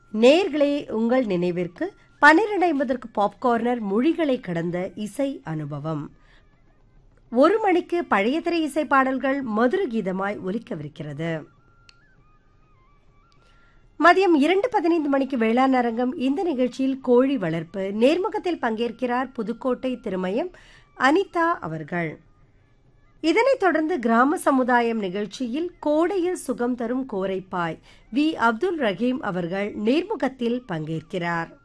நேர்களே உங்கள் நினைவிற்கு பன்னிரண்டு ஐம்பதற்கு பாப்கார்னர் மொழிகளை கடந்த இசை அனுபவம் ஒரு மணிக்கு பழைய திரை இசை பாடல்கள் மதுர கீதமாய் ஒலிக்கவிருக்கிறது மதியம் இரண்டு பதினைந்து மணிக்கு வேளாண் அரங்கம் இந்த நிகழ்ச்சியில் கோழி வளர்ப்பு நேர்முகத்தில் பங்கேற்கிறார் புதுக்கோட்டை திருமயம் அனிதா அவர்கள் இதனைத் தொடர்ந்து கிராம சமுதாயம் நிகழ்ச்சியில் கோடையில் சுகம் தரும் கோரைப்பாய் வி அப்துல் ரஹீம் அவர்கள் நேர்முகத்தில் பங்கேற்கிறார்